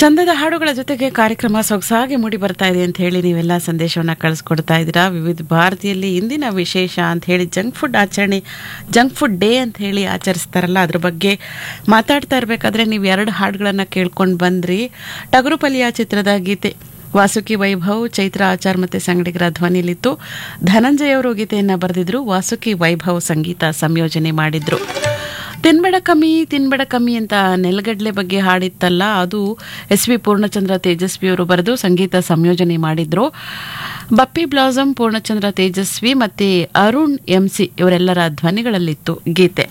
ಚಂದದ ಹಾಡುಗಳ ಜೊತೆಗೆ ಕಾರ್ಯಕ್ರಮ ಸೊಗಸಾಗಿ ಮೂಡಿ ಬರ್ತಾ ಇದೆ ಅಂತ ಹೇಳಿ ನೀವೆಲ್ಲ ಸಂದೇಶವನ್ನು ಕಳಿಸ್ಕೊಡ್ತಾ ಇದ್ದೀರಾ ವಿವಿಧ ಭಾರತಿಯಲ್ಲಿ ಇಂದಿನ ವಿಶೇಷ ಅಂತ ಹೇಳಿ ಜಂಕ್ ಫುಡ್ ಆಚರಣೆ ಜಂಕ್ ಫುಡ್ ಡೇ ಅಂತ ಹೇಳಿ ಆಚರಿಸ್ತಾರಲ್ಲ ಅದ್ರ ಬಗ್ಗೆ ಮಾತಾಡ್ತಾ ಇರಬೇಕಾದ್ರೆ ನೀವು ಎರಡು ಹಾಡುಗಳನ್ನು ಕೇಳ್ಕೊಂಡು ಬಂದ್ರಿ ಟಗರುಪಲಿಯ ಚಿತ್ರದ ಗೀತೆ ವಾಸುಕಿ ವೈಭವ್ ಚೈತ್ರ ಆಚಾರ್ ಮತ್ತೆ ಸಂಗಡಿಗರ ಧ್ವನಿಯಲ್ಲಿತ್ತು ಧನಂಜಯ ಅವರು ಗೀತೆಯನ್ನು ಬರೆದಿದ್ರು ವಾಸುಕಿ ವೈಭವ್ ಸಂಗೀತ ಸಂಯೋಜನೆ ಮಾಡಿದ್ರು ತಿನ್ಬೇಡ ಕಮ್ಮಿ ತಿನ್ಬೇಡ ಕಮ್ಮಿ ಅಂತ ನೆಲಗಡ್ಲೆ ಬಗ್ಗೆ ಹಾಡಿತ್ತಲ್ಲ ಅದು ಎಸ್ ವಿ ಪೂರ್ಣಚಂದ್ರ ತೇಜಸ್ವಿ ಅವರು ಬರೆದು ಸಂಗೀತ ಸಂಯೋಜನೆ ಮಾಡಿದ್ರು ಬಪ್ಪಿ ಬ್ಲಾಸಮ್ ಪೂರ್ಣಚಂದ್ರ ತೇಜಸ್ವಿ ಮತ್ತೆ ಅರುಣ್ ಎಂ ಸಿ ಇವರೆಲ್ಲರ ಧ್ವನಿಗಳಲ್ಲಿತ್ತು ಗೀತೆ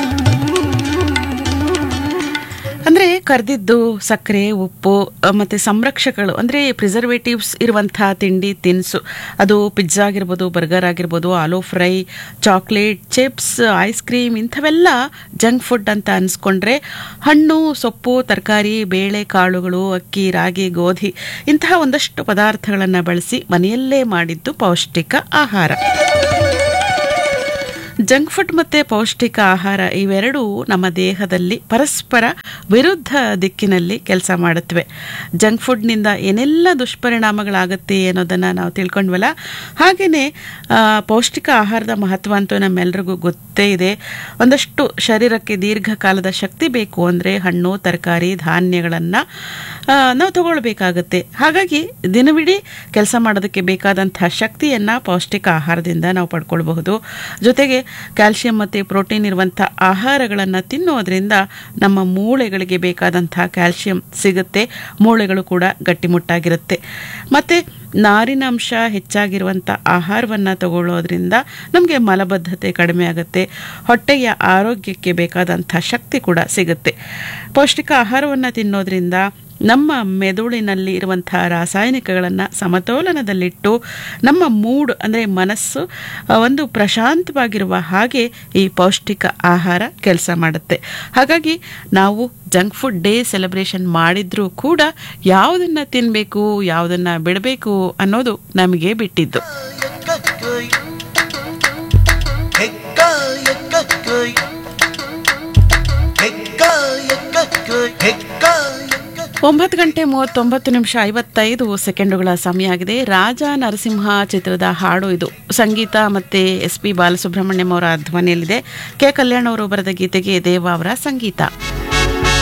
ಅಂದ್ರೆ ಕರ್ದಿದ್ದು ಸಕ್ಕರೆ ಉಪ್ಪು ಅ, ಮತ್ತೆ ಸಂರಕ್ಷಕಗಳು ಅಂದ್ರೆ ಪ್ರಿಸರ್ವೇಟಿವ್ಸ್ ಇರುವಂತಹ ತಿಂಡಿ ತಿನಿಸು ಅದು ಪಿಜ್ಜಾ ಆಗಿರ್ಬೋದು ಬರ್ಗರ್ ಆಗಿರ್ಬೋದು aloo fry chocolate chips ice cream ಇಂಥವೆಲ್ಲ ಜಂಕ್ ಫುಡ್ ಅಂತ ಅನ್ಸ್ಕೊಂಡ್ರೆ ಹಣ್ಣು ಸೊಪ್ಪು ತರಕಾರಿ ಬೇಳೆ ಕಾಳುಗಳು ಅಕ್ಕಿ ರಾಗಿ ಗೋಧಿ ಇಂತಹ ಒಂದಷ್ಟು ಪದಾರ್ಥಗಳನ್ನು ಬಳಸಿ ಮನೆಯಲ್ಲೇ ಮಾಡಿದ್ದು ಪೌಷ್ಟಿಕ ಆಹಾರ ಜಂಕ್ ಫುಡ್ ಮತ್ತೆ ಪೌಷ್ಟಿಕ ಆಹಾರ ಇವೆರಡೂ ನಮ್ಮ ದೇಹದಲ್ಲಿ ಪರಸ್ಪರ ವಿರುದ್ಧ ದಿಕ್ಕಿನಲ್ಲಿ ಕೆಲಸ ಮಾಡುತ್ತವೆ ಜಂಕ್ ಫುಡ್ನಿಂದ ಏನೆಲ್ಲ ದುಷ್ಪರಿಣಾಮಗಳಾಗುತ್ತೆ ಅನ್ನೋದನ್ನು ನಾವು ತಿಳ್ಕೊಂಡ್ವಲ್ಲ ಹಾಗೆಯೇ ಪೌಷ್ಟಿಕ ಆಹಾರದ ಮಹತ್ವ ಅಂತೂ ನಮ್ಮೆಲ್ರಿಗೂ ಗೊತ್ತೇ ಇದೆ ಒಂದಷ್ಟು ಶರೀರಕ್ಕೆ ದೀರ್ಘಕಾಲದ ಶಕ್ತಿ ಬೇಕು ಅಂದರೆ ಹಣ್ಣು ತರಕಾರಿ ಧಾನ್ಯಗಳನ್ನು ನಾವು ತಗೊಳ್ಬೇಕಾಗತ್ತೆ ಹಾಗಾಗಿ ದಿನವಿಡೀ ಕೆಲಸ ಮಾಡೋದಕ್ಕೆ ಬೇಕಾದಂತಹ ಶಕ್ತಿಯನ್ನು ಪೌಷ್ಟಿಕ ಆಹಾರದಿಂದ ನಾವು ಪಡ್ಕೊಳ್ಬಹುದು ಜೊತೆಗೆ ಕ್ಯಾಲ್ಸಿಯಂ ಮತ್ತು ಪ್ರೋಟೀನ್ ಇರುವಂಥ ಆಹಾರಗಳನ್ನು ತಿನ್ನೋದ್ರಿಂದ ನಮ್ಮ ಮೂಳೆಗಳಿಗೆ ಬೇಕಾದಂತಹ ಕ್ಯಾಲ್ಸಿಯಂ ಸಿಗುತ್ತೆ ಮೂಳೆಗಳು ಕೂಡ ಗಟ್ಟಿಮುಟ್ಟಾಗಿರುತ್ತೆ ಮತ್ತು ನಾರಿನಾಂಶ ಹೆಚ್ಚಾಗಿರುವಂಥ ಆಹಾರವನ್ನು ತಗೊಳ್ಳೋದ್ರಿಂದ ನಮಗೆ ಮಲಬದ್ಧತೆ ಕಡಿಮೆ ಆಗುತ್ತೆ ಹೊಟ್ಟೆಯ ಆರೋಗ್ಯಕ್ಕೆ ಬೇಕಾದಂಥ ಶಕ್ತಿ ಕೂಡ ಸಿಗುತ್ತೆ ಪೌಷ್ಟಿಕ ಆಹಾರವನ್ನು ತಿನ್ನೋದ್ರಿಂದ ನಮ್ಮ ಮೆದುಳಿನಲ್ಲಿ ಇರುವಂತಹ ರಾಸಾಯನಿಕಗಳನ್ನು ಸಮತೋಲನದಲ್ಲಿಟ್ಟು ನಮ್ಮ ಮೂಡ್ ಅಂದರೆ ಮನಸ್ಸು ಆ, ಒಂದು ಪ್ರಶಾಂತವಾಗಿರುವ ಹಾಗೆ ಈ ಪೌಷ್ಟಿಕ ಆಹಾರ ಕೆಲಸ ಮಾಡುತ್ತೆ ಹಾಗಾಗಿ ನಾವು ಜಂಕ್ ಫುಡ್ ಡೇ ಸೆಲೆಬ್ರೇಷನ್ ಮಾಡಿದ್ರೂ ಕೂಡ ಯಾವುದನ್ನು ತಿನ್ನಬೇಕು ಯಾವುದನ್ನು ಬಿಡಬೇಕು ಅನ್ನೋದು ನಮಗೆ ಬಿಟ್ಟಿದ್ದು ಎಕ್ಕಕ್ಕೈ ಹೆಕ್ಕ ಎಕ್ಕಕ್ಕೈ ಹೆಕ್ಕ ಎಕ್ಕಕ್ಕೈ ಹೆಕ್ಕ ಎಕ್ಕ ಒಂಬತ್ತು ಗಂಟೆ ಮೂವತ್ತೊಂಬತ್ತು ನಿಮಿಷ ಐವತ್ತೈದು ಸೆಕೆಂಡುಗಳ ಸಮಯ ಆಗಿದೆ ರಾಜ ನರಸಿಂಹ ಚಿತ್ರದ ಹಾಡು ಇದು ಸಂಗೀತ ಮತ್ತೆ ಎಸ್ ಪಿ ಬಾಲಸುಬ್ರಹ್ಮಣ್ಯಂ ಅವರ ಧ್ವನಿಯಲ್ಲಿದೆ ಕೆ ಕಲ್ಯಾಣ್ ಅವರು ಬರೆದ ಗೀತೆಗೆ ದೇವ ಅವರ ಸಂಗೀತ